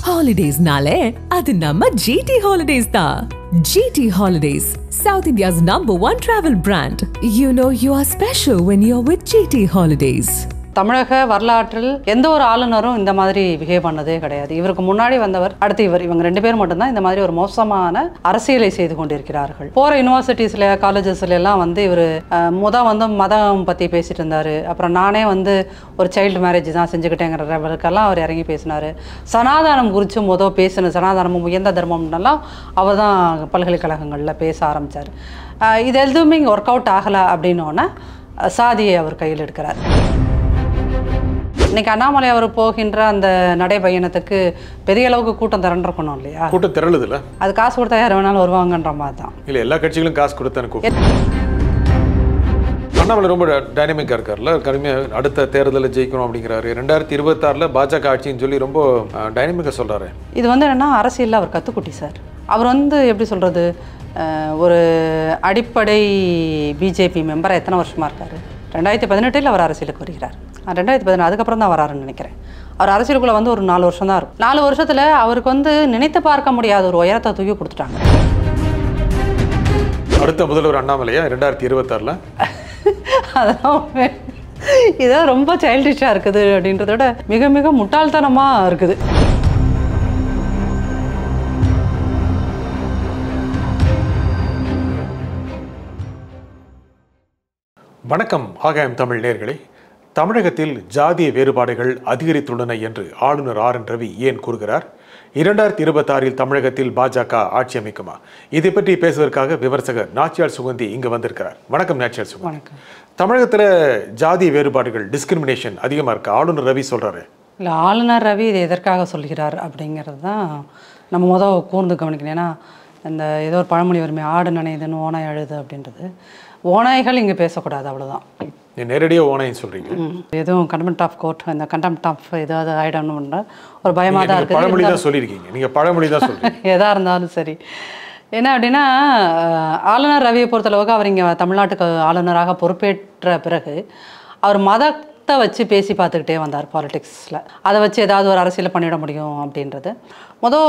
ஹாலிடேஸ்னாலே அது நம்ம ஜிடி ஹாலிடேஸ் தான் GT holidays South India's number one travel brand you know you are special when you are with GT holidays தமிழக வரலாற்றில் எந்த ஒரு ஆளுநரும் இந்த மாதிரி பிஹேவ் பண்ணதே கிடையாது இவருக்கு முன்னாடி வந்தவர் அடுத்து இவர் இவங்க ரெண்டு பேர் மட்டும்தான் இந்த மாதிரி ஒரு மோசமான அரசியலை செய்து கொண்டிருக்கிறார்கள் போகிற யூனிவர்சிட்டிஸில் காலேஜஸ்ல எல்லாம் வந்து இவர் முத வந்து மதம் பற்றி பேசிட்டு இருந்தார் அப்புறம் நானே வந்து ஒரு சைல்டு மேரேஜ் தான் செஞ்சுக்கிட்டேங்கிற லெவலுக்கெல்லாம் அவர் இறங்கி பேசினார் சனாதானம் குறித்து முத பேசின சனாதானமும் உயர்ந்த தர்மம்னெல்லாம் அவர் தான் பல்கலைக்கழகங்களில் பேச ஆரம்பித்தார் இது எதுவுமே இங்கே ஒர்க் அவுட் ஆகலை அப்படின்னோடனே சாதியை அவர் கையில் எடுக்கிறார் இன்னைக்கு அண்ணாமலை அவர் போகின்ற அந்த நடைபயணத்துக்கு பெரிய அளவுக்கு கூட்டம் திரண்டிருக்கணும் இல்லையா கூட்டம் திரளுதுல்ல அது காசு கொடுத்தா யார் வேணாலும் வருவாங்கன்ற மாதிரி தான் இல்ல எல்லா கட்சிகளும் காசு கொடுத்தானே கூட்டம் அண்ணாமலை ரொம்ப டைனமிக்காக இருக்கார்ல கடுமையாக அடுத்த தேர்தலில் ஜெயிக்கணும் அப்படிங்கிறாரு ரெண்டாயிரத்தி இருபத்தாறில் பாஜக ஆட்சின்னு சொல்லி ரொம்ப டைனமிக்காக சொல்றாரு இது வந்து என்னென்னா அரசியலில் அவர் கற்றுக்குட்டி சார் அவர் வந்து எப்படி சொல்கிறது ஒரு அடிப்படை பிஜேபி மெம்பராக எத்தனை வருஷமாக இருக்கார் ரெண்டாயிரத்தி பதினெட்டில் அவர் அரசியலுக்கு வருகிறார் அஹ் ரெண்டாயிரத்தி பதினெட்டு அதுக்கப்புறம் தான் வராருன்னு நினைக்கிறேன் அவர் அரசியலுக்குள்ளே வந்து ஒரு நாலு வருஷம் தான் இருக்கும் நாலு வருஷத்தில் அவருக்கு வந்து நினைத்து பார்க்க முடியாத ஒரு உயரத்தை தூக்கி கொடுத்துட்டாங்க அடுத்த முதல்வர் அண்ணாமலையா ரெண்டாயிரத்தி இருபத்தாறில் அதெல்லாம் உண்மை. இதெல்லாம் ரொம்ப சைல்டிஷாக இருக்குது அப்படின்றத விட மிக மிக முட்டாள்தனமாக இருக்குது வணக்கம் ஆகாயம் தமிழ் நேர்களே தமிழகத்தில் ஜாதிய வேறுபாடுகள் அதிகரித்துள்ளன என்று ஆளுநர் ஆர் என் ரவி ஏன் கூறுகிறார் இரண்டாயிரத்தி இருபத்தாறில் தமிழகத்தில் பாஜக ஆட்சி அமைக்குமா இதை பற்றி பேசுவதற்காக விமர்சகர் நாச்சியார் சுகந்தி இங்கு வந்திருக்கிறார் வணக்கம் நாச்சியார் சுகந்தி வணக்கம் தமிழகத்தில் ஜாதிய வேறுபாடுகள் டிஸ்கிரிமினேஷன் அதிகமாக இருக்கு ஆளுநர் ரவி சொல்றாரு இல்லை ஆளுநர் ரவி இது எதற்காக சொல்கிறார் அப்படிங்கிறது தான் நம்ம முதல் கூர்ந்து கவனிக்கணும் ஏன்னா இந்த ஏதோ ஒரு பழமொழி வருமே ஆடு நனையுதுன்னு ஓனாய் அழுது அப்படின்றது ஓநாய்கள் இங்கே பேசக்கூடாது அவ்வளவுதான் நீ நேரடியாக ஓனைன்னு சொல்றீங்க ம். எதுவும் கண்டமெண்ட் ஆஃப் கோர்ட் இந்த கண்டெம்ட் ஆஃப் ஏதாவது ஆயிடணும்ன்ற ஒரு பயமாக தான் நீங்க இருக்குது பழமொழி தான் சொல்லியிருக்கீங்க நீங்க பழமொழி தான் சொல்றீங்க எதா இருந்தாலும் சரி என்ன அப்படின்னா அஹ், ஆளுநர் ரவியை பொறுத்தளவுக்கு அவர் இங்கே தமிழ்நாட்டுக்கு ஆளுநராக பொறுப்பேற்ற பிறகு அவர் மதத்தை வச்சு பேசி பார்த்துக்கிட்டே வந்தார் பாலிடிக்ஸில் அதை வச்சு ஏதாவது ஒரு அரசியல் பண்ணிட முடியும் அப்படின்றது மொதல்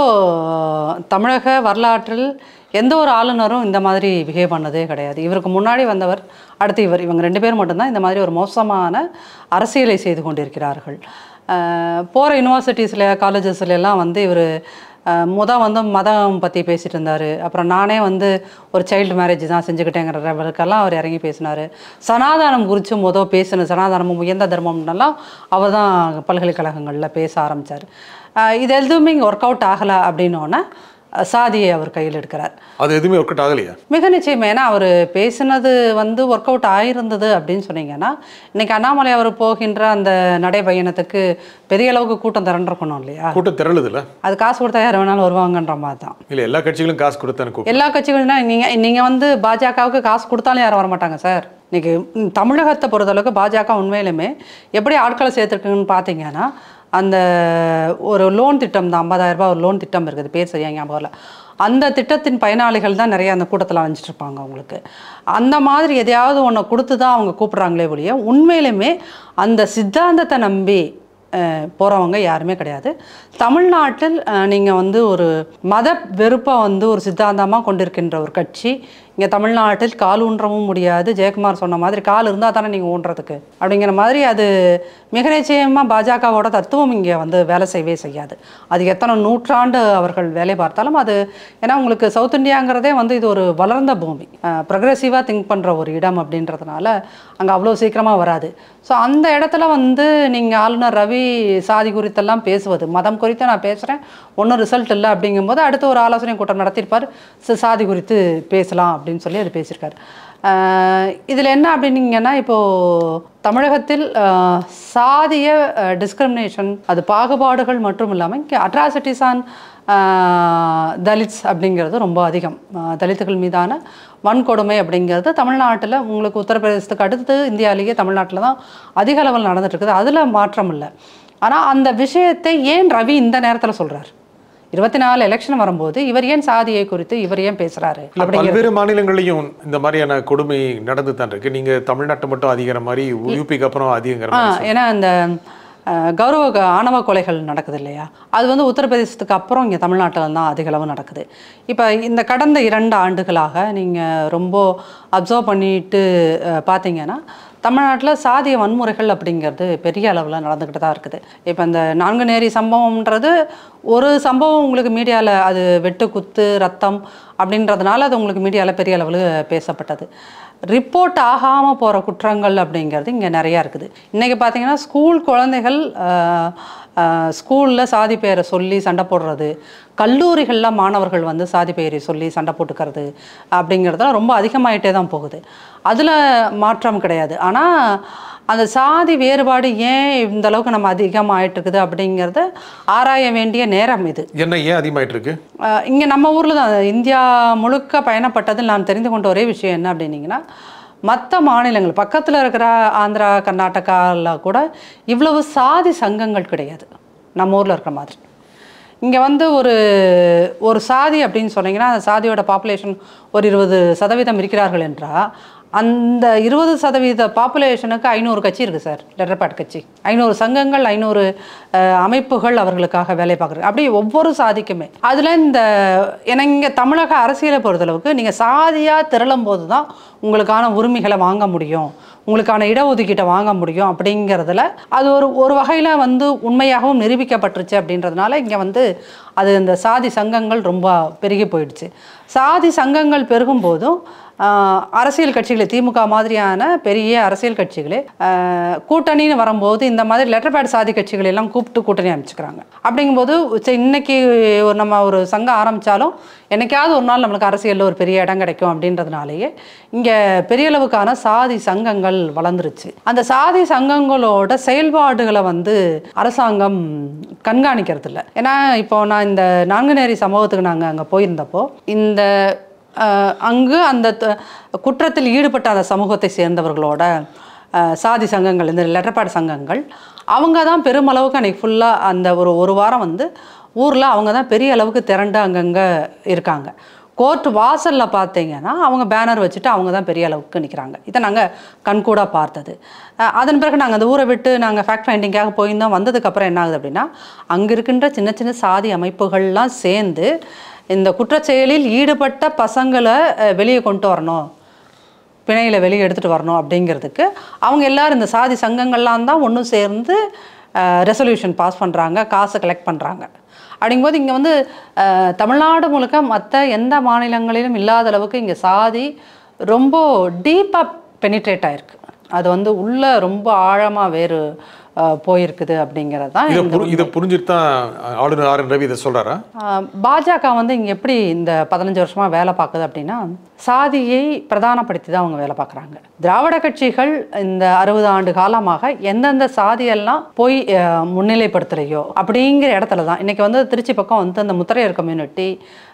தமிழக வரலாற்றில் எந்த ஒரு ஆளுநரும் இந்த மாதிரி பிஹேவ் பண்ணதே கிடையாது இவருக்கு முன்னாடி வந்தவர் அடுத்து இவர் இவங்க ரெண்டு பேர் மட்டும்தான் இந்த மாதிரி ஒரு மோசமான அரசியலை செய்து கொண்டிருக்கிறார்கள் போகிற யூனிவர்சிட்டிஸில் காலேஜஸ்ல எல்லாம் வந்து இவர் முத வந்து மதம் பற்றி பேசிட்டு இருந்தார் அப்புறம் நானே வந்து ஒரு சைல்டு மேரேஜ் தான் செஞ்சுக்கிட்டேங்கிற லெவலுக்கெல்லாம் அவர் இறங்கி பேசினார் சனாதானம் குறித்து முத பேசின சனாதானமும் உயர்ந்த தர்மம்னெல்லாம் அவர் தான் பல்கலைக்கழகங்களில் பேச ஆரம்பித்தார் இது எதுவுமே இங்கே ஒர்க் அவுட் ஆகலை அப்படின்னோடனே சாதியை அவர் கையில் எடுக்கிறார் அது எதுவுமே ஒர்க் அவுட் ஆகலையா மிக நிச்சயமா ஏன்னா அவர் பேசினது வந்து ஒர்க் அவுட் ஆயிருந்தது அப்படின்னு சொன்னீங்கன்னா இன்னைக்கு அண்ணாமலை அவர் போகின்ற அந்த நடைபயணத்துக்கு பெரிய அளவுக்கு கூட்டம் திரண்டிருக்கணும் இல்லையா கூட்டம் திரளுதுல்ல அது காசு கொடுத்தா யார் வேணாலும் வருவாங்கன்ற மாதிரி தான் இல்ல எல்லா கட்சிகளும் காசு கொடுத்தானே கூட்டம் எல்லா கட்சிகளும்னா நீங்கள் நீங்கள் வந்து பாஜகவுக்கு காசு கொடுத்தாலும் யாரும் வரமாட்டாங்க சார் இன்னைக்கு ம், தமிழகத்தை பொறுத்தளவுக்கு பாஜக உண்மையிலுமே எப்படி ஆட்களை சேர்த்துருக்குன்னு பார்த்தீங்கன்னா அந்த ஒரு லோன் திட்டம் தான் 50000 ரூபாய் ஒரு லோன் திட்டம் இருக்குது பேர் சரியா ஞாபகம் இல்லை அந்த திட்டத்தின் பயனாளிகள் தான் நிறைய அந்த கூட்டத்தில் அலைஞ்சிட்டு இருப்பாங்க அவங்களுக்கு அந்த மாதிரி எதையாவது ஒன்று கொடுத்து தான் அவங்க கூப்பிட்றாங்களே ஒழிய உண்மையிலுமே அந்த சித்தாந்தத்தை நம்பி போகிறவங்க யாருமே கிடையாது தமிழ்நாட்டில் நீங்கள் வந்து ஒரு மத வெறுப்பை வந்து ஒரு சித்தாந்தமாக கொண்டிருக்கின்ற ஒரு கட்சி இங்கே தமிழ்நாட்டில் கால் ஊன்றவும் முடியாது ஜெயக்குமார் சொன்ன மாதிரி கால் இருந்தால் தானே நீங்கள் ஊன்றதுக்கு அப்படிங்கிற மாதிரி அது மிக நிச்சயமாக பாஜகவோட தத்துவம் இங்கே வந்து வேலை செய்யவே செய்யாது அது எத்தனை நூற்றாண்டு அவர்கள் வேலை பார்த்தாலும் அது ஏன்னா உங்களுக்கு சவுத் இந்தியாங்கிறதே வந்து இது ஒரு வளர்ந்த பூமி ப்ரொக்ரெசிவாக திங்க் பண்ணுற ஒரு இடம் அப்படின்றதுனால அங்கே அவ்வளோ சீக்கிரமாக வராது ஸோ அந்த இடத்துல வந்து நீங்கள் ஆளுநர் ரவி சாதி குறித்தெல்லாம் பேசுவது மதம் குறித்து நான் பேசுகிறேன் ஒன்றும் ரிசல்ட் இல்லை அப்படிங்கும்போது அடுத்து ஒரு ஆலோசனை கூட்டம் நடத்தியிருப்பார் ச- சாதி குறித்து பேசலாம் அப்படின்னு சொல்லி அது பேசியிருக்காரு இதில் என்ன அப்படின்னீங்கன்னா இப்போது தமிழகத்தில் அஹ், சாதிய டிஸ்கிரிமினேஷன் அது பாகுபாடுகள் மட்டும் இல்லாமல் இங்கே அட்ராசிட்டிஸ் ஆன் தலித்ஸ் அப்படிங்கிறது ரொம்ப அதிகம் அஹ், தலித்துகள் மீதான வன்கொடுமை அப்படிங்கிறது தமிழ்நாட்டில் உங்களுக்கு உத்தரப்பிரதேசத்துக்கு அடுத்து இந்தியாவிலேயே தமிழ்நாட்டில் தான் அதிக அளவில் நடந்துட்டு இருக்குது அதில் மாற்றம் இல்லை ஆனால் அந்த விஷயத்தை ஏன் ரவி இந்த நேரத்தில் சொல்கிறார் இருபத்தி நாலு எலெக்ஷன் வரும்போது இவர் ஏன் சாதியை குறித்து இவர் ஏன் பேசுறாரு இல்ல அப்படிங்கிறது பல்வேறு மாநிலங்களையும் இந்த மாதிரியான கொடுமை நடந்து தான் இருக்கு நீங்க தமிழ்நாட்டை மட்டும் அதிகிற மாதிரி யூபிக்கு அப்புறம் அதிகங்கிற ஆ மாதிரி ஏன்னா இந்த அஹ், கௌரவ க- ஆணவ கொலைகள் நடக்குது இல்லையா அது வந்து உத்தரப்பிரதேசத்துக்கு அப்புறம் இங்கே தமிழ்நாட்டில் தான் அதிக அளவு நடக்குது இப்போ இந்த கடந்த இரண்டு ஆண்டுகளாக நீங்கள் ரொம்ப அப்சர்வ் பண்ணிட்டு அஹ், பார்த்தீங்கன்னா தமிழ்நாட்டில் சாதிய வன்முறைகள் அப்படிங்கிறது பெரிய அளவில் நடந்துக்கிட்டு தான் இருக்குது இப்போ இந்த நான்கு நேரி சம்பவம்ன்றது ஒரு சம்பவம் உங்களுக்கு மீடியாவில் அது வெட்டு குத்து ரத்தம் அப்படின்றதுனால அது உங்களுக்கு மீடியாவில் பெரிய அளவில் பேசப்பட்டது ரிப்போர்ட் ஆகாமல் போகிற குற்றங்கள் அப்படிங்கிறது இங்கே நிறையா இருக்குது இன்றைக்கி பார்த்தீங்கன்னா ஸ்கூல் குழந்தைகள் ஸ்கூலில் சாதி பெயரை சொல்லி சண்டை போடுறது கல்லூரிகளில் மாணவர்கள் வந்து சாதி பெயரை சொல்லி சண்டை போட்டுக்கிறது அப்படிங்கிறதுலாம் ரொம்ப அதிகமாயிட்டே தான் போகுது அதில் மாற்றம் கிடையாது ஆனால் அந்த சாதி வேறுபாடு ஏன் இந்த அளவுக்கு நம்ம அதிகமாயிட்டு இருக்குது அப்படிங்கிறத ஆராய வேண்டிய நேரம் இது என்ன ஏன் அதிகமாயிட்டு இருக்கு இங்கே நம்ம ஊரில் தான் இந்தியா முழுக்க பயணப்பட்டதில் நான் தெரிந்து கொண்ட ஒரே விஷயம் என்ன அப்படின்னீங்கன்னா மற்ற மாநிலங்கள் பக்கத்தில் இருக்கிற ஆந்திரா கர்நாடகாவில் கூட இவ்வளவு சாதி சங்கங்கள் கிடையாது நம்ம ஊரில் இருக்கிற மாதிரி இங்கே வந்து ஒரு ஒரு சாதி அப்படின்னு சொன்னீங்கன்னா அந்த சாதியோட பாப்புலேஷன் ஒரு இருபது சதவீதம் இருக்கிறார்கள் என்றால் அந்த இருபது சதவீத பாப்புலேஷனுக்கு ஐநூறு கட்சி இருக்குது சார் லெட்டர்பேட் கட்சி ஐநூறு சங்கங்கள் ஐநூறு அஹ், அமைப்புகள் அவர்களுக்காக வேலை பார்க்குறது அப்படி ஒவ்வொரு சாதிக்குமே அதில் இந்த ஏன்னா இங்கே தமிழக அரசியலை பொறுத்தளவுக்கு நீங்கள் சாதியாக திரளும் போது தான் உங்களுக்கான உரிமைகளை வாங்க முடியும் உங்களுக்கான இடஒதுக்கீட்டை வாங்க முடியும் அப்படிங்கிறதுல அது ஒரு ஒரு வகையில் வந்து உண்மையாகவும் நிரூபிக்கப்பட்டுருச்சு அப்படின்றதுனால இங்கே வந்து அது இந்த சாதி சங்கங்கள் ரொம்ப பெருகி போயிடுச்சு சாதி சங்கங்கள் பெருகும் போதும் ஆஹ், அரசியல் கட்சிகளை திமுக மாதிரியான பெரிய அரசியல் கட்சிகளே ஆஹ், கூட்டணின்னு வரும்போது இந்த மாதிரி லெட்டர் பேட் சாதி கட்சிகளை எல்லாம் கூப்பிட்டு கூட்டணி அமைச்சுக்கிறாங்க அப்படிங்கும்போது சரி, இன்னைக்கு ஒரு நம்ம ஒரு சங்கம் ஆரம்பித்தாலும் என்னைக்காவது ஒரு நாள் நம்மளுக்கு அரசியலில் ஒரு பெரிய இடம் கிடைக்கும் அப்படின்றதுனாலேயே இங்கே பெரிய அளவுக்கான சாதி சங்கங்கள் வளர்ந்துருச்சு அந்த சாதி சங்கங்களோட செயல்பாடுகளை வந்து அரசாங்கம் கண்காணிக்கிறது இல்லை ஏன்னா இப்போ நான் இந்த நான்குநேரி சம்பவத்துக்கு நாங்கள் அங்கே போயிருந்தப்போ இந்த அஹ், அங்கு அந்த த- குற்றத்தில் ஈடுபட்ட அந்த சமூகத்தை சேர்ந்தவர்களோட அஹ், சாதி சங்கங்கள் இந்த லெட்டர்பாடு சங்கங்கள் அவங்க தான் பெருமளவுக்கு அன்றைக்கி ஃபுல்லாக அந்த ஒரு ஒரு வாரம் வந்து ஊரில் அவங்க தான் பெரிய அளவுக்கு திரண்டு அங்கங்கே இருக்காங்க கோர்ட் வாசலில் பார்த்தீங்கன்னா அவங்க பேனர் வச்சுட்டு அவங்க தான் பெரிய அளவுக்கு நிற்கிறாங்க இதை நாங்கள் கண்கூடாக பார்த்தது அஹ் அதன் பிறகு நாங்கள் அந்த ஊரை விட்டு நாங்கள் ஃபேக்ட் ஃபைண்டிங்காக போயிருந்தோம் வந்ததுக்கப்புறம் என்ன ஆகுது அப்படின்னா அங்கே இருக்கின்ற சின்ன சின்ன சாதி அமைப்புகள்லாம் சேர்ந்து இந்த குற்றச்செயலில் ஈடுபட்ட பசங்களை அஹ், வெளியே கொண்டு வரணும் பிணையில் வெளியே எடுத்துகிட்டு வரணும் அப்படிங்கிறதுக்கு அவங்க எல்லாரும் இந்த சாதி சங்கங்கள்லாம் தான் ஒன்று சேர்ந்து ரெசல்யூஷன் பாஸ் பண்ணுறாங்க காசை கலெக்ட் பண்ணுறாங்க அப்படிங்கும்போது இங்கே வந்து அஹ், தமிழ்நாடு முழுக்க மற்ற எந்த மாநிலங்களிலும் இல்லாத அளவுக்கு இங்கே சாதி ரொம்ப டீப்பாக பெனிட்ரேட் ஆயிருக்கு அது வந்து உள்ள ரொம்ப ஆழமாக வேறு அஹ், போயிருக்குது அப்படிங்கிறது தான் இதை இந்த புரி இதை புரிஞ்சுட்டு தான் ஆளுநர் ஆர் என் ரவி இதை சொல்றாரா ஆஹ் பாஜக வந்து இங்கே எப்படி இந்த பதினஞ்சு வருஷமாக வேலை பார்க்குது அப்படின்னா சாதியை பிரதானப்படுத்தி தான் அவங்க வேலை பார்க்குறாங்க திராவிட கட்சிகள் இந்த அறுபது ஆண்டு காலமாக எந்தெந்த சாதியெல்லாம் போய் ஆஹ் முன்னிலைப்படுத்துலையோ அப்படிங்கிற இடத்துல தான் இன்றைக்கி வந்து திருச்சி பக்கம் வந்து அந்த முத்திரையர் கம்யூனிட்டி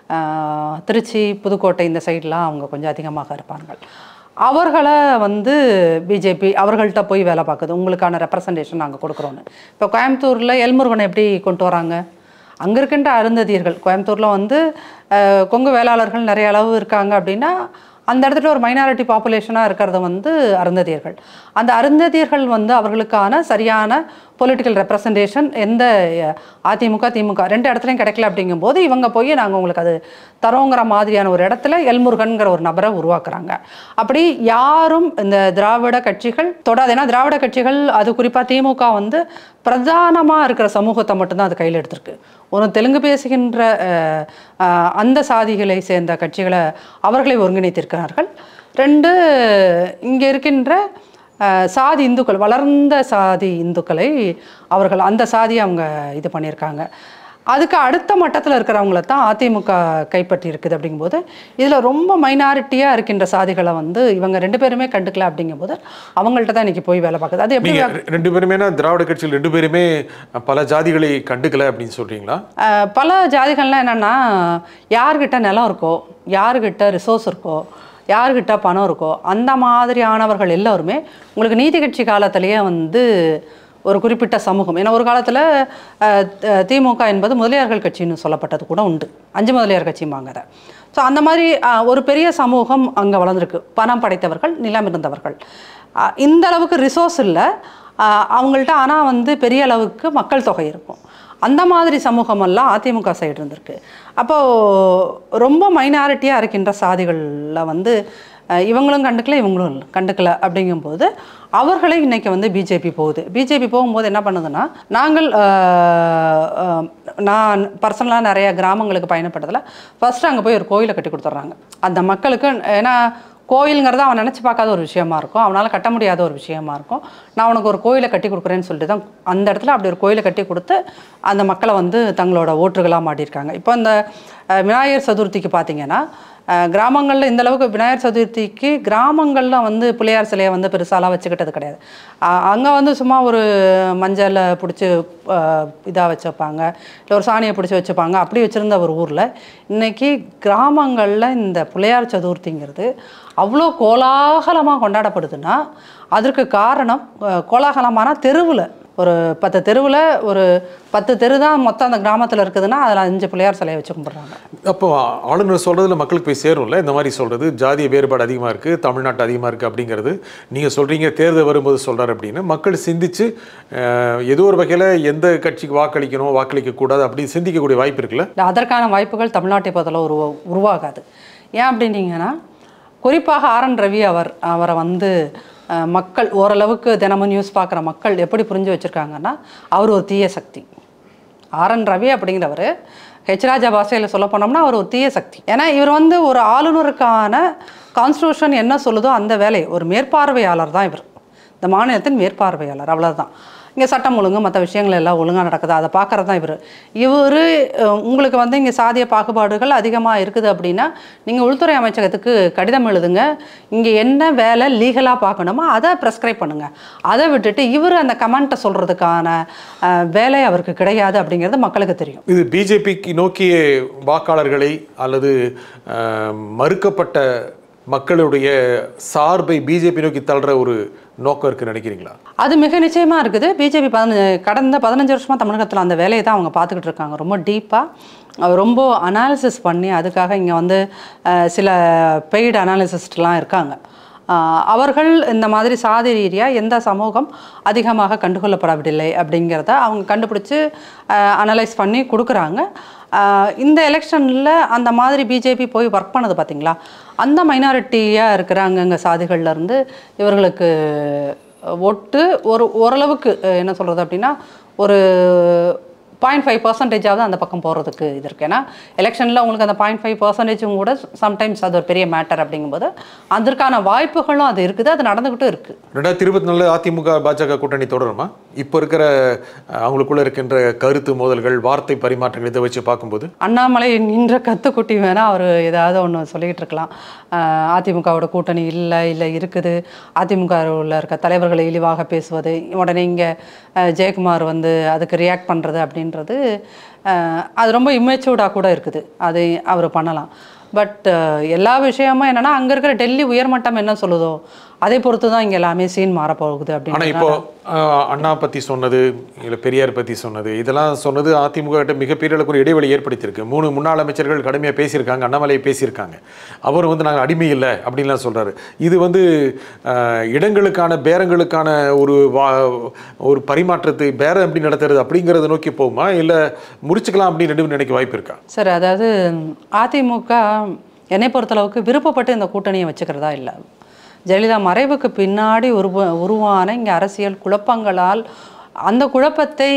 திருச்சி புதுக்கோட்டை இந்த சைட்லாம் அவங்க கொஞ்சம் அதிகமாக இருப்பார்கள் அவர்களை வந்து பிஜேபி அவர்கள்ட்ட போய் வேலை பார்க்குது உங்களுக்கான ரெப்ரசன்டேஷன் நாங்கள் கொடுக்குறோன்னு இப்போ கோயம்புத்தூரில் எல்முருகனை எப்படி கொண்டு வராங்க அங்கே இருக்கின்ற அருந்ததியர்கள் கோயம்புத்தூரில் வந்து அஹ், கொங்கு வேளாளர்கள் நிறைய அளவு இருக்காங்க அப்படின்னா அந்த இடத்துல ஒரு மைனாரிட்டி பாப்புலேஷனாக இருக்கிறது வந்து அருந்ததியர்கள் அந்த அருந்ததியர்கள் வந்து அவர்களுக்கான சரியான பொலிட்டிக்கல் ரெப்ரசன்டேஷன் எந்த அஹ், அதிமுக திமுக ரெண்டு இடத்துலையும் கிடைக்கல அப்படிங்கும்போது இவங்க போய் நாங்கள் உங்களுக்கு அது தரோங்கிற மாதிரியான ஒரு இடத்துல எல்முருகன்கிற ஒரு நபரை உருவாக்குறாங்க அப்படி யாரும் இந்த திராவிட கட்சிகள் தொடாது ஏன்னா திராவிட கட்சிகள் அது குறிப்பாக திமுக வந்து பிரதானமாக இருக்கிற சமூகத்தை மட்டும்தான் அது கையில் எடுத்திருக்கு ஒரு தெலுங்கு பேசுகின்ற அஹ், அஹ், அந்த சாதிகளை சேர்ந்த கட்சிகளை அவர்களை ஒருங்கிணைத்திருக்கிறார்கள் ரெண்டு இங்கே இருக்கின்ற அஹ், சாதி இந்துக்கள் வளர்ந்த சாதி இந்துக்களை அவர்கள் அந்த சாதியை அவங்க இது பண்ணியிருக்காங்க அதுக்கு அடுத்த மட்டத்தில் இருக்கிறவங்கள தான் அதிமுக கைப்பற்றி இருக்குது அப்படிங்கும்போது இதில் ரொம்ப மைனாரிட்டியாக இருக்கின்ற சாதிகளை வந்து இவங்க ரெண்டு பேருமே கண்டுக்கல அப்படிங்கும்போது அவங்கள்ட்ட தான் இன்னைக்கு போய் வேலை பார்க்குது அது எப்படி நீங்க ரெ- ரெண்டு பேருமே திராவிட கட்சியில் ரெண்டு பேருமே பல ஜாதிகளை கண்டுக்கல அப்படின்னு சொல்றீங்களா அஹ், பல ஜாதிகள்லாம் என்னென்னா யார்கிட்ட நிலம் இருக்கோ யார்கிட்ட ரிசோர்ஸ் இருக்கோ யார்கிட்ட பணம் இருக்கோ அந்த மாதிரியானவர்கள் எல்லோருமே உங்களுக்கு நீதி கட்சி காலத்திலேயே வந்து ஒரு குறிப்பிட்ட சமூகம் ஏன்னா ஒரு காலத்தில் திமுக என்பது முதலியார்கள் கட்சின்னு சொல்லப்பட்டது கூட உண்டு அஞ்சு முதலியார் கட்சிம்பாங்க அதை ஸோ அந்த மாதிரி அஹ், ஒரு பெரிய சமூகம் அங்கே வளர்ந்துருக்கு பணம் படைத்தவர்கள் நிலம் இருந்தவர்கள் அஹ், இந்த அளவுக்கு ரிசோர்ஸ் இல்லை ஆஹ் அவங்கள்ட்ட ஆனால் வந்து பெரிய அளவுக்கு மக்கள் தொகை இருக்கும் அந்த மாதிரி சமூகமெல்லாம் அதிமுக சைடு இருந்திருக்கு அப்போது ரொம்ப மைனாரிட்டியாக இருக்கின்ற சாதிகளில் வந்து அஹ், இவங்களும் கண்டுக்கல இவங்களும் இல்ல- கண்டுக்கல அப்படிங்கும்போது அவர்களே இன்னைக்கு வந்து பிஜேபி போகுது பிஜேபி போகும்போது என்ன பண்ணுதுன்னா நாங்கள் அஹ், அஹ், நான் பர்சனலாக நிறைய கிராமங்களுக்கு பயணப்பட்டதில் ஃபஸ்ட்டு அங்கே போய் ஒரு கோயிலை கட்டி கொடுத்துட்றாங்க அந்த மக்களுக்கு ஏன்னா கோயிலுங்கிறது அவன் நினச்சி பார்க்காத ஒரு விஷயமா இருக்கும் அவனால் கட்ட முடியாத ஒரு விஷயமா இருக்கும் நான் உனக்கு ஒரு கோயிலை கட்டி கொடுக்குறேன்னு சொல்லிட்டு தான் அந்த இடத்துல அப்படி ஒரு கோயிலை கட்டி கொடுத்து அந்த மக்களை வந்து தங்களோட ஓட்டுகளாக மாட்டியிருக்காங்க இப்போ இந்த அஹ், விநாயகர் சதுர்த்திக்கு பார்த்தீங்கன்னா கிராமங்களில் இந்த அளவுக்கு விநாயகர் சதுர்த்திக்கு கிராமங்களில் வந்து பிள்ளையார் சிலையை வந்து பெருசாலாம் வச்சுக்கிட்டது கிடையாது அங்கே வந்து சும்மா ஒரு மஞ்சளை பிடிச்சி இதாக வச்சுப்பாங்க இல்லை ஒரு சாணியை பிடிச்சி வச்சுப்பாங்க அப்படி வச்சுருந்த ஒரு ஊரில் இன்னைக்கு கிராமங்களில் இந்த பிள்ளையார் சதுர்த்திங்கிறது அவ்வளோ கோலாகலமாக கொண்டாடப்படுதுன்னா அதற்கு காரணம் அஹ், கோலாகலமான தெருவில் ஒரு பத்து தெருவில் ஒரு பத்து தெரு தான் மொத்தம் அந்த கிராமத்தில் இருக்குதுன்னா அதில் அஞ்சு பிள்ளையார் சிலையை வச்சு கும்பிட்றாங்க அப்போ ஆளுநர் சொல்றதுல மக்களுக்கு போய் சேரும்ல இந்த மாதிரி சொல்றது ஜாதிய வேறுபாடு அதிகமா இருக்கு தமிழ்நாட்டு அதிகமா இருக்கு அப்படிங்கிறது நீங்க சொல்றீங்க தேர்தல் வரும்போது சொல்றாரு அப்படின்னு மக்கள் சிந்திச்சு அஹ், ஏதோ ஒரு வகையில எந்த கட்சிக்கு வாக்களிக்கணும் வாக்களிக்க கூடாது அப்படின்னு சிந்திக்கக்கூடிய வாய்ப்பு இருக்குல்ல இல்லை அதற்கான வாய்ப்புகள் தமிழ்நாட்டை பொறுத்தளவு உருவா உருவாகாது ஏன் அப்படின்னீங்கன்னா குறிப்பாக ஆர் என் ரவி அவர் அவரை வந்து அஹ், மக்கள் ஓரளவுக்கு தினமும் நியூஸ் பார்க்குற மக்கள் எப்படி புரிஞ்சு வச்சுருக்காங்கன்னா அவர் ஒரு தீய சக்தி ஆர் என் ரவி அப்படிங்கிறவர் ஹெச் ராஜா பாஷையில் சொல்ல போனோம்னா அவர் ஒரு தீய சக்தி ஏன்னா இவர் வந்து ஒரு ஆளுநருக்கான கான்ஸ்டியூஷன் என்ன சொல்லுதோ அந்த வேலை ஒரு மேற்பார்வையாளர் தான் இவர் இந்த மாநிலத்தின் மேற்பார்வையாளர் அவ்வளவுதான் இங்கே சட்டம் ஒழுங்கு மற்ற விஷயங்கள் எல்லாம் ஒழுங்காக நடக்குது அதை பார்க்கறது தான் இவர் இவர் உங்களுக்கு வந்து இங்கே சாதிய பாகுபாடுகள் அதிகமாக இருக்குது அப்படின்னா நீங்கள் உள்துறை அமைச்சகத்துக்கு கடிதம் எழுதுங்க இங்கே என்ன வேலை லீகலாக பார்க்கணுமோ அதை ப்ரெஸ்கிரைப் பண்ணுங்கள் அதை விட்டுட்டு இவர் அந்த கமெண்ட்டை சொல்கிறதுக்கான வேலை அவருக்கு கிடையாது அப்படிங்கிறது மக்களுக்கு தெரியும் இது பிஜேபிக்கு நோக்கிய வாக்காளர்களை அல்லது அஹ், மறுக்கப்பட்ட மக்களுடைய சார்பை பிஜேபி நோக்கி தள்ளுற ஒரு நோக்கம் இருக்குன்னு நினைக்கிறீங்களா அது மிக நிச்சயமா இருக்குது பிஜேபி பதினஞ்சு கடந்த பதினஞ்சு வருஷமா தமிழகத்தில் அந்த வேலையை தான் அவங்க பார்த்துக்கிட்டு இருக்காங்க ரொம்ப டீப்பாக ரொம்ப அனாலிசிஸ் பண்ணி அதுக்காக இங்கே வந்து அஹ், சில பெய்டு அனாலிசிஸ்ட்லாம் இருக்காங்க அஹ், அவர்கள் இந்த மாதிரி சாதி ரீதியாக எந்த சமூகம் அதிகமாக கண்டுகொள்ளப்படவில்லை அப்படிங்கிறத அவங்க கண்டுபிடிச்சு அனலைஸ் பண்ணி கொடுக்குறாங்க அஹ், இந்த எலெக்ஷனில் அந்த மாதிரி பிஜேபி போய் ஒர்க் பண்ணது பார்த்தீங்களா அந்த மைனாரிட்டியாக இருக்கிறாங்கங்க சாதிகள்ல இருந்து இவர்களுக்கு ஒட்டு ஒரு ஓரளவுக்கு அஹ், என்ன சொல்கிறது அப்படின்னா ஒரு பாயிண்ட் ஃபைவ் பர்சன்டேஜாவது அந்த பக்கம் போகிறதுக்கு இது இருக்குது ஏன்னா எலெக்ஷனில் உங்களுக்கு அந்த பாயிண்ட் ஃபைவ் பர்சன்டேஜும் கூட சம்டைம்ஸ் அது ஒரு பெரிய மேட்டர் அப்படிங்கும்போது அதற்கான வாய்ப்புகளும் அது இருக்குது அது நடந்துக்கிட்டும் இருக்குது ரெண்டாயிரத்தி இருபத்தி நாலு அதிமுக பாஜக கூட்டணி தொடருமா இப்போ இருக்கிற அஹ், அவங்களுக்குள்ள இருக்கின்ற கருத்து மோதல்கள் வார்த்தை பரிமாற்றங்கள் இதை வச்சு பார்க்கும்போது அண்ணாமலை நின்ற கத்துக்குட்டி வேணால் அவர் ஏதாவது ஒன்று சொல்லிக்கிட்டு இருக்கலாம் ஆஹ் அதிமுகவோட கூட்டணி இல்லை இல்லை இருக்குது அதிமுகவில் இருக்க தலைவர்களை இழிவாக பேசுவது உடனே இங்கே ஜெயக்குமார் வந்து அதுக்கு ரியாக்ட் பண்ணுறது அப்படின்றது ஆஹ் அது ரொம்ப இம்மெச்சூர்டாக கூட இருக்குது அது அவர் பண்ணலாம் பட் எல்லா விஷயமும் என்னென்னா அங்கே இருக்கிற டெல்லி உயர்மட்டம் என்ன சொல்லுதோ அதை பொறுத்து தான் இங்கே எல்லாமே சீன் மாறப்போகுது ஆனா அப்படின்னு இப்போ அஹ், அண்ணா பத்தி சொன்னது இல்ல பெரியார் பத்தி சொன்னது இதெல்லாம் சொன்னது அதிமுக கிட்ட மிகப்பெரிய அளவுக்கு ஒரு இடைவெளி ஏற்படுத்தியிருக்கு மூணு முன்னாள் அமைச்சர்கள் கடுமையா பேசியிருக்காங்க அண்ணாமலை பேசியிருக்காங்க அவர் வந்து நாங்கள் அடிமை இல்லை அப்படின்லாம் சொல்றாரு இது வந்து அஹ், இடங்களுக்கான பேரங்களுக்கான ஒரு வா ஒரு பரிமாற்றத்தை பேரம் எப்படி நடத்துறது அப்படிங்கறத நோக்கி போகுமா இல்ல முறிச்சுக்கலாம் அப்படின்னு ரெண்டு பேரும் நினைக்க வாய்ப்பு இருக்கா சார் அதாவது அதிமுக என்னை பொறுத்தளவுக்கு விருப்பப்பட்டு இந்த கூட்டணியை வச்சுக்கிறதா இல்லை ஜெயலலிதா மறைவுக்கு பின்னாடி உருவ உருவான இங்கே அரசியல் குழப்பங்களால் அந்த குழப்பத்தை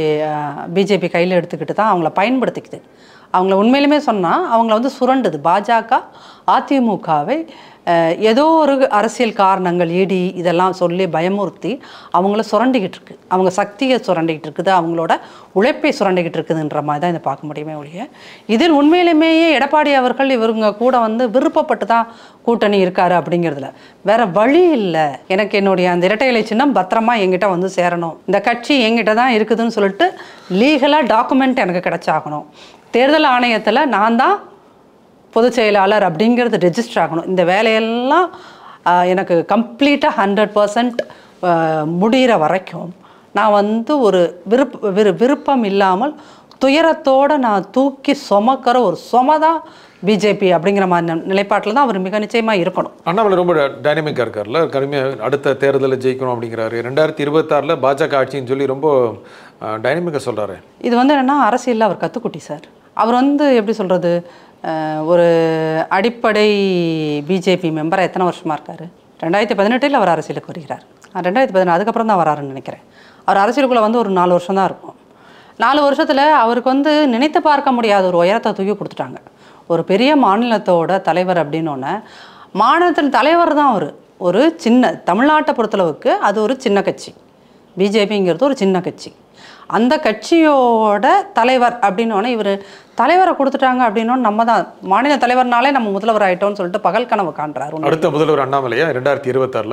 பிஜேபி கையில் எடுத்துக்கிட்டு தான் அவங்கள பயன்படுத்திக்குது அவங்கள உண்மையிலுமே சொன்னால் அவங்கள வந்து சுரண்டுது பாஜக அதிமுகவை அஹ், ஏதோ ஒரு அரசியல் காரணங்கள் இடி இதெல்லாம் சொல்லி பயமுறுத்தி அவங்கள சுரண்டிக்கிட்டு இருக்கு அவங்க சக்தியை சுரண்டிக்கிட்டு இருக்குது அவங்களோட உழைப்பை சுரண்டிக்கிட்டு இருக்குதுன்ற மாதிரி தான் இதை பார்க்க முடியுமே ஒழிய இதில் உண்மையிலுமேயே எடப்பாடி அவர்கள் இவருங்க கூட வந்து விருப்பப்பட்டு தான் கூட்டணி இருக்காரு அப்படிங்கிறதுல வேற வழி இல்லை எனக்கு என்னுடைய அந்த இரட்டை இலை சின்னம் பத்திரமா என்கிட்ட வந்து சேரணும் இந்த கட்சி என்கிட்ட தான் இருக்குதுன்னு சொல்லிட்டு லீகலாக டாக்குமெண்ட் எனக்கு கிடைச்சாகணும் தேர்தல் ஆணையத்தில் நான் தான் பொதுச் செயலாளர் அப்படிங்கிறது ரெஜிஸ்டர் ஆகணும் இந்த வேலையெல்லாம் ஆஹ், எனக்கு கம்ப்ளீட்டாக ஹண்ட்ரட் பர்சன்ட் முடிகிற வரைக்கும் நான் வந்து ஒரு விருப்ப விரு விருப்பம் இல்லாமல் துயரத்தோடு நான் தூக்கி சுமக்கிற ஒரு சும தான் பிஜேபி அப்படிங்கிற மாதிரி நிலைப்பாட்டில் தான் அவர் மிக நிச்சயமாக இருக்கணும் அண்ணாமலை ரொம்ப டைனமிக்காக இருக்கார்ல கடுமையாக அடுத்த தேர்தலில் ஜெயிக்கணும் அப்படிங்கிறாரு ரெண்டாயிரத்தி இருபத்தாறில் பாஜக ஆட்சின்னு சொல்லி ரொம்ப டைனமிக்காக சொல்கிறாரு இது வந்து என்னென்னா அரசியலில் அவர் கத்துக்குட்டி சார் அவர் வந்து எப்படி சொல்கிறது ஒரு அடிப்படை பிஜேபி மெம்பராக எத்தனை வருஷமாக இருக்கார் ரெண்டாயிரத்தி பதினெட்டில் அவர் அரசியலுக்கு வருகிறார் அஹ் ரெண்டாயிரத்தி பதினெட்டு அதுக்கப்புறம் தான் வராருன்னு நினைக்கிறேன் அவர் அரசியலுக்குள்ளே வந்து ஒரு நாலு வருஷம் தான் இருக்கும் நாலு வருஷத்தில் அவருக்கு வந்து நினைத்து பார்க்க முடியாத ஒரு உயரத்தை தூக்கி கொடுத்துட்டாங்க ஒரு பெரிய மாநிலத்தோட தலைவர் அப்படின்னோடனே மாநிலத்தின் தலைவர் தான் அவர் ஒரு சின்ன தமிழ்நாட்டை பொறுத்தளவுக்கு அது ஒரு சின்ன கட்சி பிஜேபிங்கிறது ஒரு சின்ன கட்சி அந்த கட்சியோட தலைவர் அப்படின்னோடனே இவர் தலைவரை கொடுத்துட்டாங்க அப்படின்னோன்னு நம்ம தான் மாநில தலைவர்னாலே நம்ம முதல்வர் ஆயிட்டோம்னு சொல்லிட்டு பகல் கனவு காண்றாரு உண்மையிலே. அடுத்த முதல்வர் அண்ணாமலையா ரெண்டாயிரத்தி இருபத்தாறில்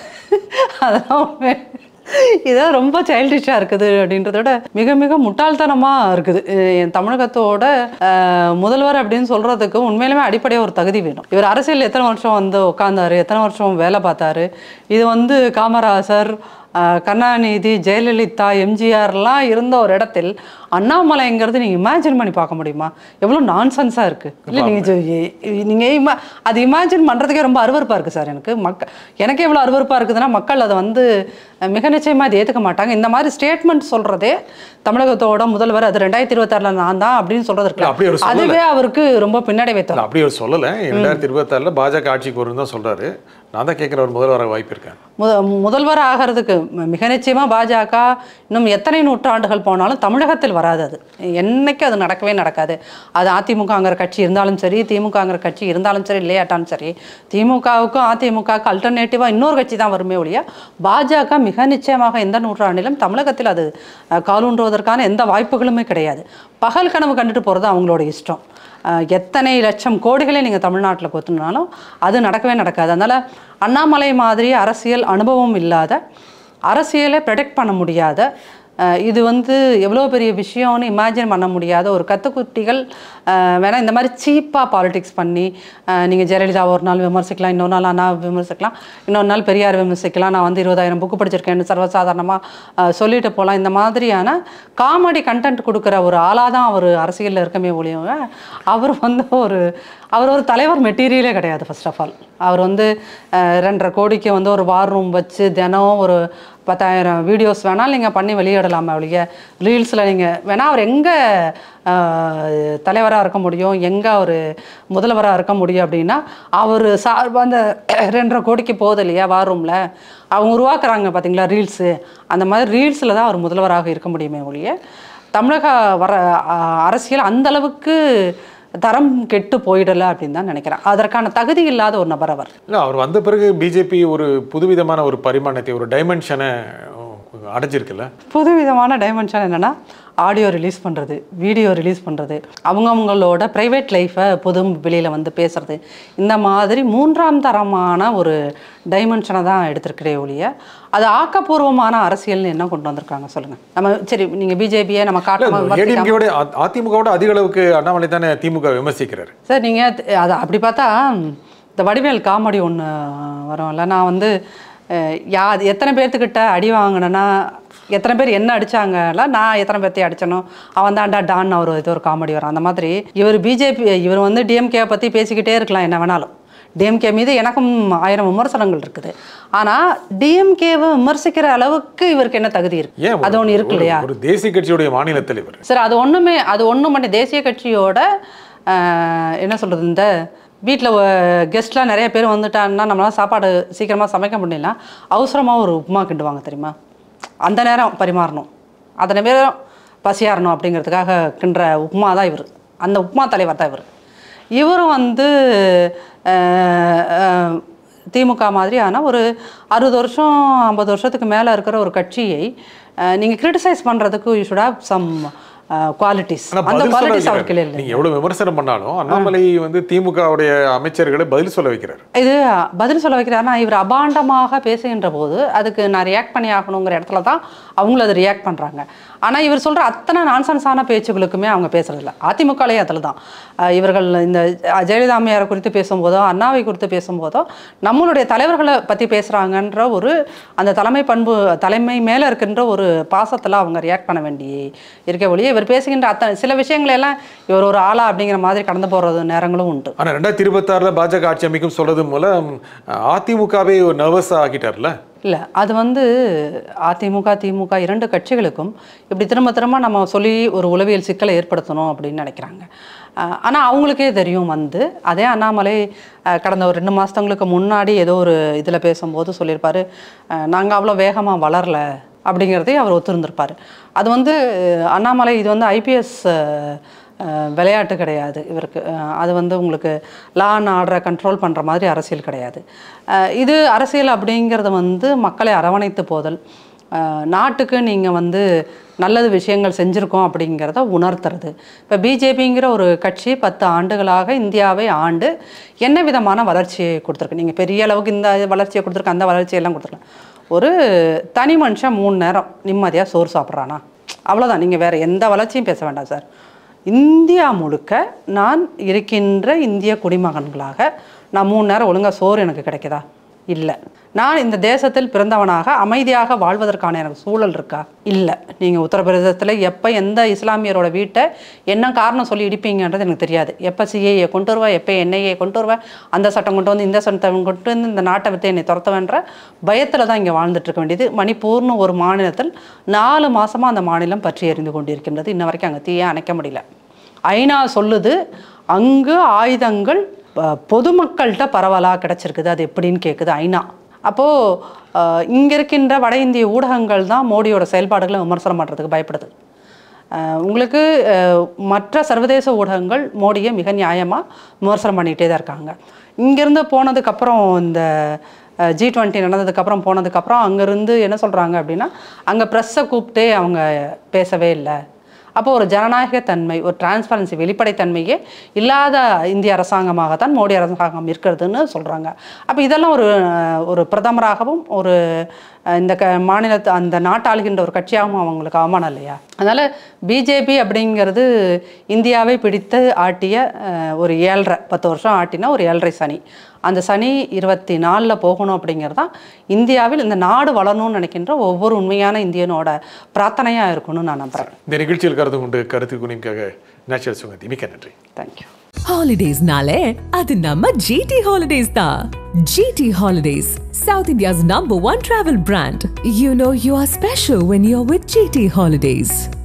அதெல்லாம் உண்மை. இதெல்லாம் ரொம்ப சைல்டிஷாக இருக்குது அப்படின்றத விட மிக மிக முட்டாள்தனமாக இருக்குது அஹ் என் தமிழகத்தோட அஹ், முதல்வர் அப்படின்னு சொல்கிறதுக்கு உண்மையிலுமே அடிப்படையாக ஒரு தகுதி வேணும் இவர் அரசியல் எத்தனை வருஷம் வந்து உட்காந்தாரு எத்தனை வருஷம் வேலை பார்த்தாரு இது வந்து காமராசர் அஹ், கருணாநிதி ஜெயலலிதா எம்ஜிஆர்லாம் இருந்த ஒரு இடத்தில் அண்ணாமலைங்கிறது நீங்கள் இமேஜின் பண்ணி பார்க்க முடியுமா எவ்வளோ நான்சென்ஸாக இருக்குது இல்லை நீங்கள் நீங்கள் இம அது இமேஜின் பண்ணுறதுக்கே ரொம்ப அருவருப்பாக இருக்குது சார் எனக்கு மக்க எனக்கே எவ்வளோ அருவருப்பாக இருக்குதுன்னா மக்கள் அதை வந்து அஹ், மிக நிச்சயமாக அதை ஏற்றுக்க மாட்டாங்க இந்த மாதிரி ஸ்டேட்மெண்ட் சொல்கிறதே தமிழகத்தோட முதல்வர் அது ரெண்டாயிரத்தி இருபத்தாறில் நான் தான் அப்படின்னு சொல்கிறது இல்ல, அப்படி அவர் இருக்கு சொல்லல. அதுவே அவருக்கு ரொம்ப பின்னடைவை தரும் இல்ல, அப்படி அவர் சொல்லலை ரெண்டாயிரத்தி இருபத்தாறில் பாஜக ஆட்சிக்கு வரும்னு தான் சொல்கிறாரு நான் தான் கேட்குற ஒரு முதல்வராக வாய்ப்பு இருக்கேன் முத முதல்வர் ஆகிறதுக்கு ம- மிக நிச்சயமாக பாஜக இன்னும் எத்தனை நூற்றாண்டுகள் போனாலும் தமிழகத்தில் வராது அது என்னைக்கு அது நடக்கவே நடக்காது அது அதிமுகங்கிற கட்சி இருந்தாலும் சரி திமுகங்கிற கட்சி இருந்தாலும் சரி இல்லையாட்டாலும் சரி திமுகவுக்கும் அதிமுகவுக்கு அல்டர்னேட்டிவாக இன்னொரு கட்சி தான் வருமே ஒழிய பாஜக மிக நிச்சயமாக எந்த நூற்றாண்டிலும் தமிழகத்தில் அது அஹ், காலூன்றுவதற்கான எந்த வாய்ப்புகளுமே கிடையாது பகல் கனவு கண்டுட்டு போகிறது அவங்களோட இஷ்டம் அஹ், எத்தனை லட்சம் கோடிகளை நீங்கள் தமிழ்நாட்டில் கொத்துனாலும் அது நடக்கவே நடக்காது அதனால் அண்ணாமலை மாதிரி அரசியல் அனுபவம் இல்லாத அரசியலை ப்ரெடிக்ட் பண்ண முடியாத அஹ், இது வந்து எவ்வளோ பெரிய விஷயம்னு இமேஜின் பண்ண முடியாத ஒரு கத்துக்குட்டிகள் அஹ், வேணா இந்த மாதிரி சீப்பாக பாலிடிக்ஸ் பண்ணி நீங்கள் ஜெயலலிதா ஒரு நாள் விமர்சிக்கலாம் இன்னொரு நாள் அண்ணா விமர்சிக்கலாம் இன்னொரு நாள் பெரியார் விமர்சிக்கலாம் நான் வந்து இருபதாயிரம் புக்கு படிச்சிருக்கேன்னு சர்வசாதாரணமாக சொல்லிட்டு போகலாம் இந்த மாதிரியான காமெடி கண்டென்ட் கொடுக்குற ஒரு ஆளாக தான் அவர் அரசியலில் இருக்கமே ஒழியவங்க அவர் வந்து ஒரு அவர் ஒரு தலைவர் மெட்டீரியலே கிடையாது ஃபர்ஸ்ட் ஆஃப் ஆல் அவர் வந்து அஹ், ரெண்டரை கோடிக்கு வந்து ஒரு வார் ரூம் வச்சு தினம் ஒரு பத்தாயிரம் வீடியோஸ் வேணாலும் நீங்கள் பண்ணி வெளியிடலாமே ஒழிய ரீல்ஸில் நீங்கள் வேணால் அவர் எங்கே தலைவராக இருக்க முடியும் எங்கே அவர் முதல்வராக இருக்க முடியும் அப்படின்னா அவர் சார்பாக அந்த ரெண்டரை கோடிக்கு போகுது இல்லையா வார் ரூமில் அவங்க உருவாக்குறாங்க பார்த்தீங்களா ரீல்ஸு அந்த மாதிரி ரீல்ஸில் தான் அவர் முதல்வராக இருக்க முடியுமே ஒழிய தமிழக வர அஹ், அரசியல் அந்த அளவுக்கு தரம் கெட்டு போயிடலை அப்படின்னு தான் நினைக்கிறேன் அதற்கான தகுதி இல்லாத ஒரு நபர் அவர் இல்லை அவர் வந்த பிறகு பிஜேபி ஒரு புதுவிதமான ஒரு பரிமாணத்தை ஒரு டைமென்ஷனை அடைஞ்சிருக்குல்ல புதுவிதமான டைமென்ஷன் என்னென்னா ஆடியோ ரிலீஸ் பண்ணுறது வீடியோ ரிலீஸ் பண்ணுறது அவங்கவுங்களோட ப்ரைவேட் லைஃப்பை பொது வெளியில் வந்து பேசுறது இந்த மாதிரி மூன்றாம் தரமான ஒரு டைமென்ஷனை தான் எடுத்திருக்கிறே ஒழிய அது ஆக்கப்பூர்வமான அரசியல்னு என்ன கொண்டு வந்திருக்காங்க சொல்லுங்கள் நம்ம சரி நீங்கள் பிஜேபியை நம்ம காட்டமாக ஏடிஎம்கேவோட அதிமுகவோட அதிக அளவுக்கு அண்ணாமலை தானே திமுக விமர்சிக்கிறாரு சார் நீங்கள் அது அப்படி பார்த்தா இந்த வடிவேல் காமெடி ஒன்று வரும்ல நான் வந்து அஹ், யா எத்தனை பேர்த்துக்கிட்ட அடி வாங்கினேன்னா எத்தனை பேர் என்ன அடிச்சாங்கல்ல நான் எத்தனை பேர்த்தையும் அடிச்சனோ அவன் தான்டா டான் ஒரு இது ஒரு காமெடி வரும் அந்த மாதிரி இவர் பிஜேபி இவர் வந்து டிஎம்கே பற்றி பேசிக்கிட்டே இருக்கலாம் என்ன வேணாலும் டிஎம்கே மீது எனக்கும் ஆயிரம் விமர்சனங்கள் இருக்குது ஆனால் டிஎம்கேவை விமர்சிக்கிற அளவுக்கு இவருக்கு என்ன தகுதி இருக்கு ஏன் அது ஒன்று இருக்கு ஒரு- இல்லையா ஒரு தேசிய கட்சியுடைய மாநில தலைவர் சரி அது ஒன்றுமே அது ஒன்றும் மட்டும் தேசிய கட்சியோட ஆஹ், என்ன சொல்கிறது இந்த வீட்டில் கெஸ்ட்லாம் நிறைய பேர் வந்துட்டாங்கன்னா நம்மளால சாப்பாடு சீக்கிரமாக சமைக்க முடியல அவசரமாக ஒரு உப்புமா கிண்டுவாங்க தெரியுமா அந்த நேரம் பரிமாறணும் அத்தனை பேரும் பசியாறணும் அப்படிங்கிறதுக்காக கிண்டுற உப்புமா தான் இவர் அந்த உப்புமா தலைவர் தான் இவர் இவரும் வந்து ஆஹ், ஆஹ், திமுக மாதிரியான ஒரு அறுபது வருஷம் ஐம்பது வருஷத்துக்கு மேலே இருக்கிற ஒரு கட்சியை நீங்கள் கிரிட்டிசைஸ் பண்ணுறதுக்கு you should have some qualities ஆனா அந்த பதில் சொல்ல குவாலிட்டிஸ் வைக்கிறார். அவருக்கு இல்லை நீங்க எவ்வளவு விமர்சனம் பண்ணாலும் அண்ணாமலை வந்து திமுகவுடைய அமைச்சர்களை பதில் சொல்ல வைக்கிறார் இது பதில் சொல்ல வைக்கிறாருன்னா இவர் அபாண்டமாக பேசுகின்ற போது அதுக்கு நான் ரியாக்ட் பண்ணி ஆகணுங்கிற இடத்துல தான் அவங்களும் அதை ரியாக்ட் பண்ணுறாங்க ஆனால் இவர் சொல்கிற அத்தனை நான்சன்ஸான பேச்சுகளுக்குமே அவங்க பேசுறதில்ல அதிமுகலே அதில் தான் அஹ் இவர்கள் இந்த அஹ் ஜெயலலிதா அம்மையாரை குறித்து பேசும்போதோ அண்ணாவை குறித்து பேசும்போதோ நம்மளுடைய தலைவர்களை பற்றி பேசுகிறாங்கன்ற ஒரு அந்த தலைமை பண்பு தலைமை மேலே இருக்கின்ற ஒரு பாசத்தில் அவங்க ரியாக்ட் பண்ண வேண்டி இருக்க ஒழிய இவர் இவர் பேசுகின்ற அத்தனை சில விஷயங்களை எல்லாம் இவர் ஒரு ஆளா அப்படிங்கிற மாதிரி கடந்து போகிறது நேரங்களும் உண்டு ஆனா ரெண்டாயிரத்தி இருபத்தாறுல பாஜக ஆட்சி அமைக்கும் சொல்றது மூலம் அதிமுகவே ஒரு நர்வஸ் ஆகிட்டார்ல இல்லை அது வந்து அதிமுக திமுக இரண்டு கட்சிகளுக்கும் இப்படி திரும்ப திரும்ப நம்ம சொல்லி ஒரு உளவியல் சிக்கலை ஏற்படுத்தணும் அப்படின்னு நினைக்கிறாங்க ஆனால் அவங்களுக்கே தெரியும் வந்து அதே அண்ணாமலை அஹ், கடந்த ஒரு ரெண்டு மாதங்களுக்கு முன்னாடி ஏதோ ஒரு இதில் பேசும்போது சொல்லியிருப்பாரு நாங்கள் அவ்வளோ வேகமாக வளரல அப்படிங்கிறதையும் அவர் ஒத்துருந்துருப்பார் அது வந்து அஹ், அண்ணாமலை இது வந்து ஐபிஎஸ் விளையாட்டு கிடையாது இவருக்கு அஹ், அது வந்து உங்களுக்கு லா அண்ட் ஆர்டரை கண்ட்ரோல் பண்ணுற மாதிரி அரசியல் கிடையாது அஹ், இது அரசியல் அப்படிங்கிறது வந்து மக்களை அரவணைத்து போதல் அஹ், நாட்டுக்கு நீங்கள் வந்து நல்லது விஷயங்கள் செஞ்சுருக்கோம் அப்படிங்கிறத உணர்த்துறது இப்போ பிஜேபிங்கிற ஒரு கட்சி பத்து ஆண்டுகளாக இந்தியாவை ஆண்டு என்ன விதமான வளர்ச்சியை கொடுத்துருக்கு நீங்கள் பெரிய அளவுக்கு இந்த வளர்ச்சியை கொடுத்துருக்கு அந்த வளர்ச்சியெல்லாம் கொடுத்துருக்கலாம் ஒரு தனி மனுஷன் மூணு நேரம் நிம்மதியாக சோறு சாப்பிட்றானா அவ்வளோதான் நீங்கள் வேறு எந்த வளர்ச்சியும் பேச வேண்டாம் சார் இந்தியா முழுக்க நான் இருக்கின்ற இந்திய குடிமகன்களாக நான் மூணு நேரம் ஒழுங்கா சோறு எனக்கு கிடைக்குதா இல்லை நான் இந்த தேசத்தில் பிறந்தவனாக அமைதியாக வாழ்வதற்கான எனக்கு சூழல் இருக்கா இல்லை நீங்கள் உத்தரப்பிரதேசத்தில் எப்போ எந்த இஸ்லாமியரோட வீட்டை என்ன காரணம் சொல்லி இடிப்பீங்கன்றது எனக்கு தெரியாது எப்போ சிஏஏ கொண்டு வருவா எப்போ என்ஐஏ கொண்டு வருவா அந்த சட்டம் கொண்டு வந்து இந்த சட்டம் கொண்டு வந்து இந்த நாட்டை விட்டு என்னை துரத்துவேன்ற பயத்தில் தான் இங்கே வாழ்ந்துட்டு இருக்க வேண்டியது மணிப்பூர்னு ஒரு மாநிலத்தில் நாலு மாசமா அந்த மாநிலம் பற்றி எறிந்து கொண்டிருக்கின்றது இன்ன வரைக்கும் அங்கே தீயை அணைக்க முடியல ஐநா சொல்லுது அங்கு ஆயுதங்கள் ப- பொதுமக்கள்கிட்ட பரவலாக கிடச்சிருக்குது அது எப்படின்னு கேட்குது ஐநா அப்போது இங்கே இருக்கின்ற வட இந்திய ஊடகங்கள் தான் மோடியோட செயல்பாடுகளை விமர்சனம் பண்ணுறதுக்கு பயப்படுது அஹ், உங்களுக்கு அஹ், மற்ற சர்வதேச ஊடகங்கள் மோடியை மிக நியாயமாக விமர்சனம் பண்ணிகிட்டே தான் இருக்காங்க இங்கேருந்து போனதுக்கப்புறம் இந்த ஜி டுவெண்ட்டி நடந்ததுக்கப்புறம் போனதுக்கப்புறம் அங்கேருந்து என்ன சொல்கிறாங்க அப்படின்னா அங்கே ப்ரெஸ்ஸை கூப்பிட்டே அவங்க பேசவே இல்லை அப்போ ஒரு ஜனநாயகத்தன்மை ஒரு டிரான்ஸ்பரன்சி வெளிப்படைத்தன்மையே இல்லாத இந்திய அரசாங்கமாகத்தான் மோடி அரசாங்கம் இருக்கிறதுன்னு சொல்கிறாங்க அப்போ இதெல்லாம் ஒரு அஹ், ஒரு பிரதமராகவும் ஒரு அஹ், இந்த க மாநிலத்து அந்த நாட்டாளுகின்ற ஒரு கட்சியாகவும் அவங்களுக்கு அவமானம் இல்லையா அதனால் பிஜேபி அப்படிங்கிறது இந்தியாவை பிடித்து ஆட்டிய அஹ், ஒரு ஏழரை பத்து வருஷம் ஆட்டினா ஒரு ஏழரை சனி அந்த சனி இருபத்தி நாலில் போகணும் அப்படிங்கிறது தான் இந்தியாவில் இந்த நாடு வளரணும்னு நினைக்கின்ற ஒவ்வொரு உண்மையான இந்தியனோட பிரார்த்தனையாக இருக்கணும்னு நான் நம்புகிறேன் இந்த நிகழ்ச்சியில் கருத்து கொண்டு கருத்து குனிக்காக நேச்சுரல் சுகந்தி மிக்க நன்றி தேங்க்யூ ஹாலிடேஸ்னாலே அது நம்ம ஜிடி ஹாலிடேஸ் தான் GT holidays South India's number one travel brand you know you are special when you are with GT holidays